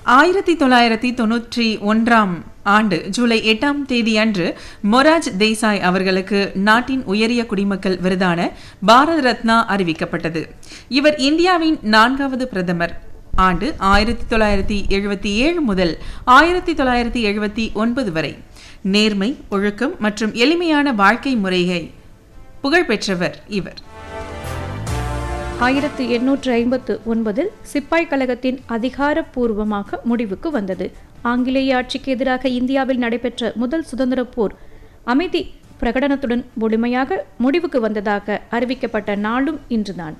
ஆயிரத்தி தொள்ளாயிரத்தி தொன்னூற்றி ஒன்றாம் ஆண்டு ஜூலை எட்டாம் தேதி அன்று மொராஜ் தேசாய் அவர்களுக்கு நாட்டின் உயரிய குடிமக்கள் விருதான பாரத ரத்னா அறிவிக்கப்பட்டது இவர் இந்தியாவின் நான்காவது பிரதமர் ஆண்டு ஆயிரத்தி தொள்ளாயிரத்தி எழுபத்தி ஏழு முதல் ஆயிரத்தி தொள்ளாயிரத்தி எழுபத்தி ஒன்பது வரை நேர்மை ஒழுக்கம் மற்றும் எளிமையான வாழ்க்கை முறையை புகழ்பெற்றவர் இவர் ஆயிரத்து எண்ணூற்று ஐம்பத்து ஒன்பதில் சிப்பாய் கழகத்தின் அதிகாரப்பூர்வமாக முடிவுக்கு வந்தது ஆங்கிலேய ஆட்சிக்கு எதிராக இந்தியாவில் நடைபெற்ற முதல் சுதந்திர போர் அமைதி பிரகடனத்துடன் முழுமையாக முடிவுக்கு வந்ததாக அறிவிக்கப்பட்ட நாளும் இன்றுதான்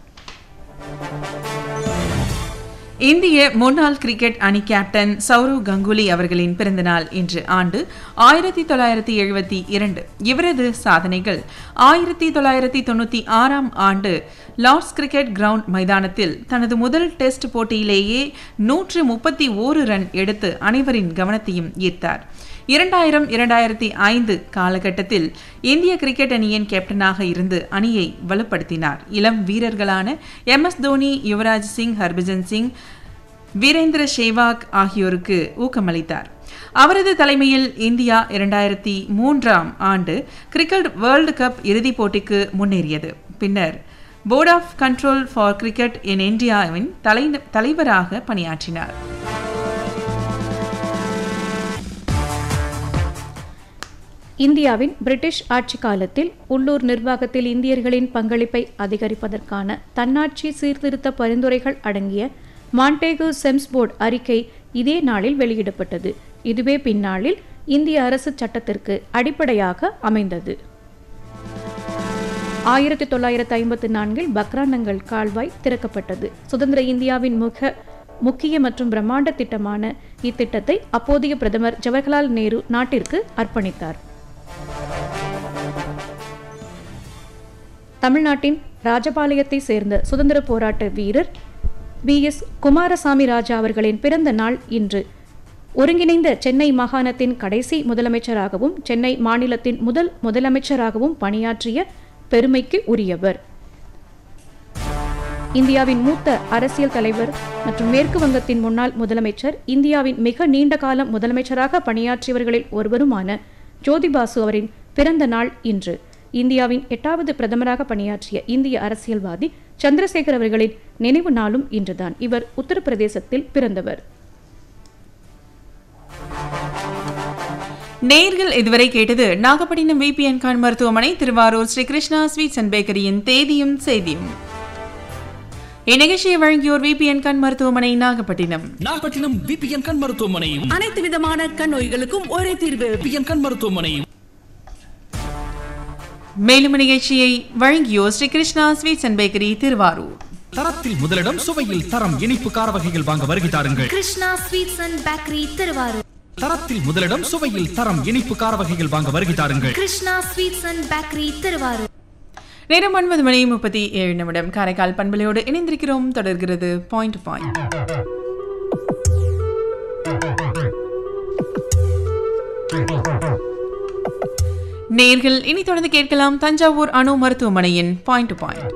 இந்திய முன்னாள் கிரிக்கெட் அணி கேப்டன் சௌரவ் கங்குலி அவர்களின் பிறந்தநாள் இன்று ஆண்டு ஆயிரத்தி தொள்ளாயிரத்தி எழுபத்தி இரண்டு இவரது சாதனைகள் ஆயிரத்தி தொள்ளாயிரத்தி தொண்ணூற்றி ஆறாம் ஆண்டு லார்ட்ஸ் கிரிக்கெட் கிரவுண்ட் மைதானத்தில் தனது முதல் டெஸ்ட் போட்டியிலேயே நூற்று முப்பத்தி ஓரு ரன் எடுத்து அனைவரின் கவனத்தையும் ஈர்த்தார் இரண்டாயிரம் இரண்டாயிரத்தி ஐந்து காலகட்டத்தில் இந்திய கிரிக்கெட் அணியின் கேப்டனாக இருந்து அணியை வலுப்படுத்தினார் இளம் வீரர்களான எம் எஸ் தோனி யுவராஜ் சிங் ஹர்பஜன் சிங் வீரேந்திர சேவாக் ஆகியோருக்கு ஊக்கமளித்தார் அவரது தலைமையில் இந்தியா இரண்டாயிரத்தி மூன்றாம் ஆண்டு கிரிக்கெட் வேர்ல்டு கப் இறுதிப் போட்டிக்கு முன்னேறியது பின்னர் board of control for cricket in இந்தியாவின் தலை தலைவராக பணியாற்றினார் இந்தியாவின் பிரிட்டிஷ் ஆட்சி காலத்தில் உள்ளூர் நிர்வாகத்தில் இந்தியர்களின் பங்களிப்பை அதிகரிப்பதற்கான தன்னாட்சி சீர்திருத்த பரிந்துரைகள் அடங்கிய மாண்டேகு செம்ஸ் போர்டு அறிக்கை இதே நாளில் வெளியிடப்பட்டது இதுவே பின்னாளில் இந்திய அரசு சட்டத்திற்கு அடிப்படையாக அமைந்தது ஆயிரத்தி தொள்ளாயிரத்தி ஐம்பத்தி நான்கில் பக்ரானங்கள் கால்வாய் திறக்கப்பட்டது சுதந்திர இந்தியாவின் முக முக்கிய மற்றும் பிரம்மாண்ட திட்டமான இத்திட்டத்தை அப்போதைய பிரதமர் ஜவஹர்லால் நேரு நாட்டிற்கு அர்ப்பணித்தார் தமிழ்நாட்டின் ராஜபாளையத்தை சேர்ந்த சுதந்திர போராட்ட வீரர் பி எஸ் குமாரசாமி ராஜா அவர்களின் பிறந்த நாள் இன்று ஒருங்கிணைந்த சென்னை மாகாணத்தின் கடைசி முதலமைச்சராகவும் சென்னை மாநிலத்தின் முதல் முதலமைச்சராகவும் பணியாற்றிய பெருமைக்கு உரியவர் இந்தியாவின் மூத்த அரசியல் தலைவர் மற்றும் மேற்கு வங்கத்தின் முன்னாள் முதலமைச்சர் இந்தியாவின் மிக நீண்ட காலம் முதலமைச்சராக பணியாற்றியவர்களில் ஒருவருமான ஜோதிபாசு அவரின் பிறந்த நாள் இன்று இந்தியாவின் எட்டாவது பிரதமராக பணியாற்றிய இந்திய அரசியல்வாதி சந்திரசேகர் அவர்களின் நினைவு நாளும் இன்றுதான் இவர் உத்தரப்பிரதேசத்தில் பிறந்தவர் நேர்கள் இதுவரை கேட்டது நாகப்பட்டினம் விபிஎன் கான் மருத்துவமனை திருவாரூர் ஸ்ரீ கிருஷ்ணா ஸ்வீட்ஸ் அண்ட் பேக்கரியின் தேதியும் செய்தியும் இந்நிகழ்ச்சியை வழங்கியோர் விபிஎன் கண் மருத்துவமனை நாகப்பட்டினம் நாகப்பட்டினம் விபிஎன் கண் மருத்துவமனையும் அனைத்து விதமான கண் நோய்களுக்கும் ஒரே தீர்வு விபிஎன் கண் மருத்துவமனையும் மேலும் நிகழ்ச்சியை வழங்கியோர் Sri Krishna sweets and bakery Thiruvarur தரத்தில் முதலிடம் சுவையில் தரம் இனிப்பு கார வகைகள் வாங்க வருகை தாருங்கள் Krishna sweets and bakery Thiruvarur தரத்தில் முதலிடம் சுவையில் தரம் இனிப்பு கார வகைகள் வாங்க வருகை தாருங்கள் Krishna sweets and bakery Thiruvarur நேரம் ஒன்பது மணி முப்பத்தி ஏழு நிமிடம் காரைக்கால் பண்பலையோடு இணைந்திருக்கிறோம் தொடர்கிறது பாயிண்ட் பாயிண்ட் நேர்கள் இனி தொடர்ந்து கேட்கலாம் தஞ்சாவூர் அணு மருத்துவமனையின் பாயிண்ட் டு பாயிண்ட்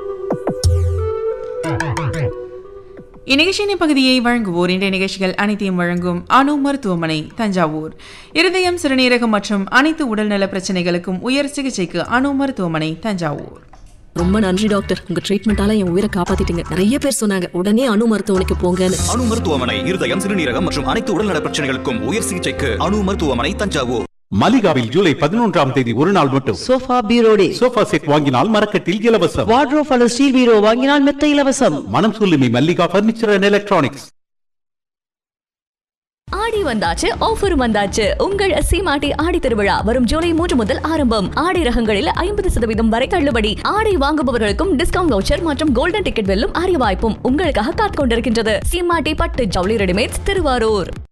இந்நிகழ்ச்சியின் பகுதியை வழங்குவோர் இன்றைய நிகழ்ச்சிகள் அனைத்தையும் வழங்கும் அணு மருத்துவமனை தஞ்சாவூர் இருதயம் சிறுநீரகம் மற்றும் அனைத்து உடல்நல பிரச்சனைகளுக்கும் உயர் சிகிச்சைக்கு அணு மருத்துவமனை தஞ்சாவூர் ரொம்ப நன்றி டாக்டர் உங்க ட்ரீட்மெண்டால என் உயிரை காப்பாத்திட்டீங்க நிறைய பேர் சொன்னாங்க உடனே அணு மருத்துவமனைக்கு போங்கன்னு அணு மருத்துவமனை இருதயம் சிறுநீரகம் மற்றும் அனைத்து உடல்நல பிரச்சனைகளுக்கும் உயர் சிகிச்சைக்கு அணு மருத்துவமனை தஞ்சாவூர் மலிகாவில் ஜூலை பதினொன்றாம் தேதி ஒரு நாள் மட்டும் sofa bureau day sofa set வாங்கினால் மரக்கட்டில் இலவசம் வார்ட்ரோப் அல்லது ஸ்டீல் பீரோ வாங்கினால் மெத்த இலவசம் மனம் சொல்லுமி மல்லிகா பர்னிச்சர் அண்ட் எலக்ட்ரானிக்ஸ் ஆடி வந்தாச்சு ஆஃபர் வந்தாச்சு உங்கள் சீமாட்டி ஆடி திருவிழா வரும் ஜூலை மூன்று முதல் ஆரம்பம் ஆடி ரகங்களில் ஐம்பது சதவீதம் வரை தள்ளுபடி ஆடை வாங்குபவர்களுக்கும் டிஸ்கவுண்ட் வவுச்சர் மற்றும் கோல்டன் டிக்கெட் வெல்லும் அரிய வாய்ப்பும் உங்களுக்காக காத்துக் கொண்டிருக்கின்றது சீமாட்டி பட்டு ஜவுளி ரெடிமேட்ஸ் திருவாரூர்